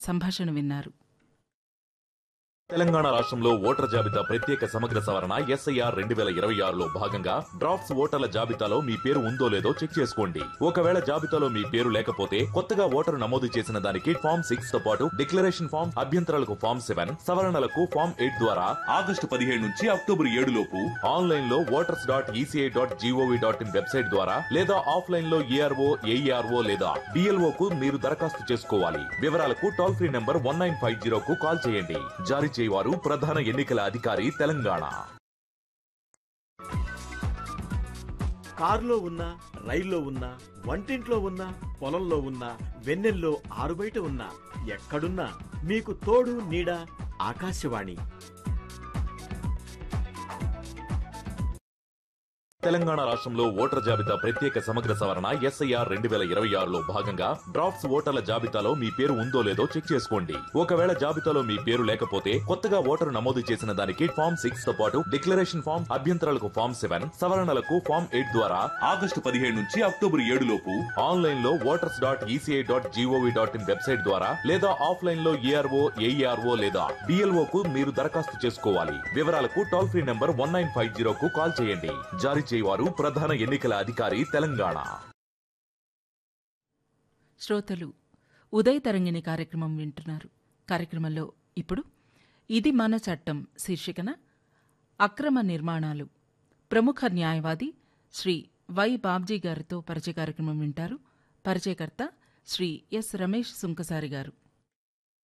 సంభాషణ విన్నారు తెలంగాణ రాష్ట్రంలో ఓటర్ జాబితా ప్రత్యేక సమగ్ర సవరణ ఎస్ఐఆర్ రెండు వేల ఇరవై ఆరులో భాగంగా డ్రాఫ్ట్స్ ఓటర్ల జాబితాలో మీ పేరు ఉందో లేదో చెక్ చేసుకోండి ఒకవేళ జాబితాలో మీ పేరు లేకపోతే కొత్తగా ఓటరు నమోదు చేసిన దానికి ఫామ్ సిక్స్ తో పాటు డిక్లరేషన్ ఫామ్ అభ్యంతరాలకు ఫామ్ సెవెన్ సవరణలకు ఫామ్ ఎయిట్ ద్వారా ఆగస్టు పదిహేడు నుంచి అక్టోబర్ ఏడు లోపు ఆన్లైన్ లో voters dot ECI dot gov dot in website ద్వారా లేదా ఆఫ్లైన్ లో ఏఆర్ఓ ఏఈఆర్ఓ లేదా డిఎల్ఓ కు మీరు దరఖాస్తు చేసుకోవాలి వివరాలకు toll free number one nine five zero కు కాల్ చేయండి జారీ చేయవారు ప్రధాన ఎన్నికల అధికారి తెలంగాణ కారులో ఉన్నా రైల్లో ఉన్నా వంటింట్లో ఉన్నా పొలంలో ఉన్నా వెన్నెల్లో ఆరుబయట ఉన్నా ఎక్కడున్నా మీకు తోడు నీడ ఆకాశవాణి తెలంగాణ రాష్ట్రంలో ఓటర్ జాబితా ప్రత్యేక సమగ్ర సవరణ ఎస్ఐఆర్ రెండు వేల ఇరవై ఆరులో భాగంగా డ్రాఫ్ట్స్ ఓటర్ల జాబితాలో మీ పేరు ఉందో లేదో చెక్ చేసుకోండి ఒకవేళ జాబితాలో మీ పేరు లేకపోతే కొత్తగా ఓటరు నమోదు చేసిన దానికి ఫామ్ సిక్స్ తో పాటు డిక్లరేషన్ ఫామ్ అభ్యంతరాలకు ఫామ్ సెవెన్ సవరణలకు ఫామ్ ఎయిట్ ద్వారా ఆగస్టు పదిహేడు నుంచి అక్టోబర్ ఏడు లోపు ఆన్లైన్ లో voters dot ECI dot gov dot in website ద్వారా లేదా ఆఫ్లైన్ లో ఏఆర్ఓ ఏఈఆర్ఓ లేదా డిఎల్ఓ కు మీరు దరఖాస్తు చేసుకోవాలి వివరాలకు toll free number one nine five zero కు కాల్ చేయండి జారీ చేయవారు ప్రధాన ఎన్నికల అధికారి తెలంగాణ శ్రోతలు ఉదయ తరంగిణి కార్యక్రమం వింటున్నారు కార్యక్రమంలో ఇప్పుడు ఇది మన చట్టం శీర్షికన అక్రమ నిర్మాణాలు ప్రముఖ న్యాయవాది శ్రీ వై బాబ్జీ గారితో పరిచయ కార్యక్రమం వింటారు పరిచయకర్త శ్రీ ఎస్ రమేష్ సుంకసారి గారు